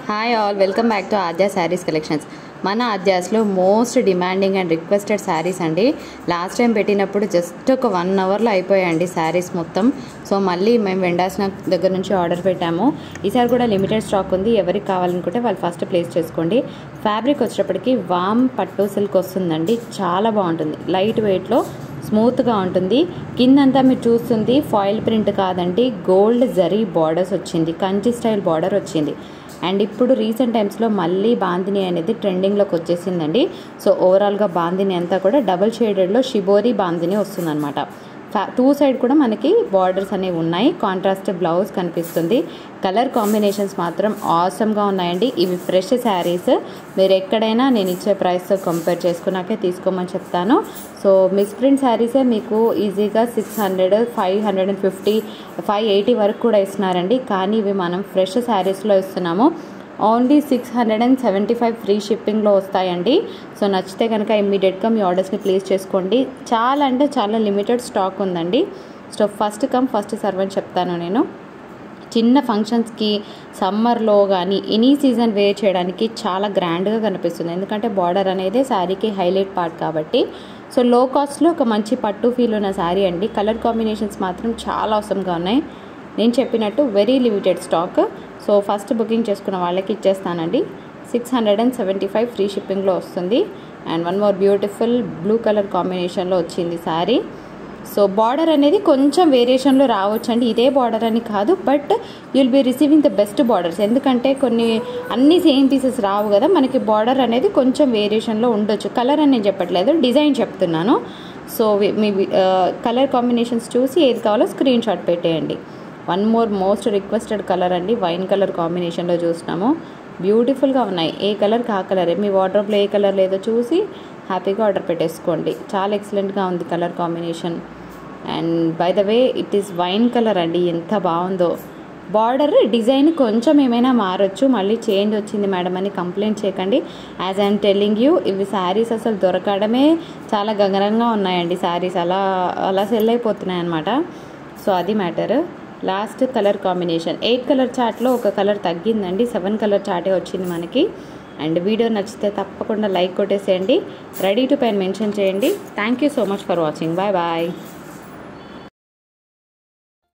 hi all welcome back to Aadya sarees collections మన ఆద్యాస్లో most demanding and requested sarees అండి last time పెట్టినప్పుడు జస్ట్ ఒక వన్ అవర్లో అయిపోయాయండి శారీస్ మొత్తం సో మళ్ళీ మేము వెండాస్ దగ్గర నుంచి ఆర్డర్ పెట్టాము ఈసారి కూడా లిమిటెడ్ స్టాక్ ఉంది ఎవరికి కావాలనుకుంటే వాళ్ళు ఫస్ట్ ప్లేస్ చేసుకోండి ఫ్యాబ్రిక్ వచ్చేటప్పటికి వామ్ పట్టు సిల్క్ వస్తుందండి చాలా బాగుంటుంది లైట్ వెయిట్లో స్మూత్గా ఉంటుంది కిందంతా మీరు చూస్తుంది ఫాయిల్ ప్రింట్ కాదండి గోల్డ్ జరీ బార్డర్స్ వచ్చింది కంచి స్టైల్ బార్డర్ వచ్చింది అండ్ ఇప్పుడు రీసెంట్ టైమ్స్లో మళ్ళీ బాందిని అనేది ట్రెండింగ్లోకి వచ్చేసిందండి సో ఓవరాల్గా బాందిని అంతా కూడా డబల్ షేడెడ్లో షిబోరి బాందిని వస్తుందన్నమాట టూ సైడ్ కూడా మనకి బార్డర్స్ అనేవి ఉన్నాయి కాంట్రాస్ట్ బ్లౌజ్ కనిపిస్తుంది కలర్ కాంబినేషన్స్ మాత్రం ఆసమ్గా ఉన్నాయండి ఇవి ఫ్రెష్ శారీస్ మీరు ఎక్కడైనా నేను ఇచ్చే ప్రైస్తో కంపేర్ చేసుకున్నాకే తీసుకోమని చెప్తాను సో మిస్ప్రింట్ శారీసే మీకు ఈజీగా six hundred five hundred and fifty five eighty వరకు కూడా ఇస్తున్నారండి కానీ ఇవి మనం ఫ్రెష్ శారీస్లో ఇస్తున్నాము only six hundred and seventy five free షిప్పింగ్లో వస్తాయండి సో నచ్చితే కనుక ఇమ్మీడియట్గా మీ ఆర్డర్స్ని ప్లేస్ చేసుకోండి చాలా అంటే చాలా లిమిటెడ్ స్టాక్ ఉందండి so first come first serve అని చెప్తాను నేను చిన్న ఫంక్షన్స్కి సమ్మర్లో కానీ ఎనీ సీజన్ వేర్ చేయడానికి చాలా గ్రాండ్గా కనిపిస్తుంది ఎందుకంటే బార్డర్ అనేది శారీకి హైలైట్ పార్ట్ కాబట్టి సో లో కాస్ట్లో ఒక మంచి పట్టు ఫీల్ ఉన్న శారీ అండి కలర్ కాంబినేషన్స్ మాత్రం చాలా అవసరంగా ఉన్నాయి నేను చెప్పినట్టు very limited stock so first booking చేసుకున్న వాళ్ళకి ఇచ్చేస్తానండి six hundred and seventy five free షిప్పింగ్లో వస్తుంది and one more beautiful blue colour కాంబినేషన్లో వచ్చింది శారీ సో బార్డర్ అనేది కొంచెం వేరియేషన్లో రావచ్చు అండి ఇదే బార్డర్ అని కాదు but you'll be receiving the best borders ఎందుకంటే కొన్ని అన్ని సేమ్ పీసెస్ రావు కదా మనకి బార్డర్ అనేది కొంచెం వేరియేషన్లో ఉండొచ్చు కలర్ అని నేను చెప్పట్లేదు డిజైన్ చెప్తున్నాను సో మీ కలర్ కాంబినేషన్స్ చూసి ఏది కావాలో స్క్రీన్ షాట్ పెట్టేయండి one more most requested colour అండి వైన్ కలర్ కాంబినేషన్లో చూసినాము బ్యూటిఫుల్గా ఉన్నాయి ఏ కలర్ కా కలరే మీ వార్డ్రోబ్లో ఏ కలర్ లేదో చూసి హ్యాపీగా ఆర్డర్ పెట్టేసుకోండి చాలా ఎక్సలెంట్గా ఉంది colour combination and by the way it is wine colour అండి ఎంత బాగుందో బార్డర్ డిజైన్ కొంచెం ఏమైనా మారొచ్చు మళ్ళీ చేంజ్ వచ్చింది మేడం అని కంప్లైంట్ చేయకండి యాజ్ ఐఎమ్ టెల్లింగ్ యూ ఇవి శారీస్ అసలు దొరకడమే చాలా గగనంగా ఉన్నాయండి శారీస్ అలా అలా సెల్ అయిపోతున్నాయి అనమాట సో అది matter last colour combination eight colour చార్ట్లో ఒక కలర్ తగ్గిందండి సెవెన్ కలర్ చార్టే వచ్చింది మనకి అండ్ వీడియో నచ్చితే తప్పకుండా లైక్ కొట్టేసేయండి రెడీ టు పైన మెన్షన్ చేయండి thank you so much for watching bye bye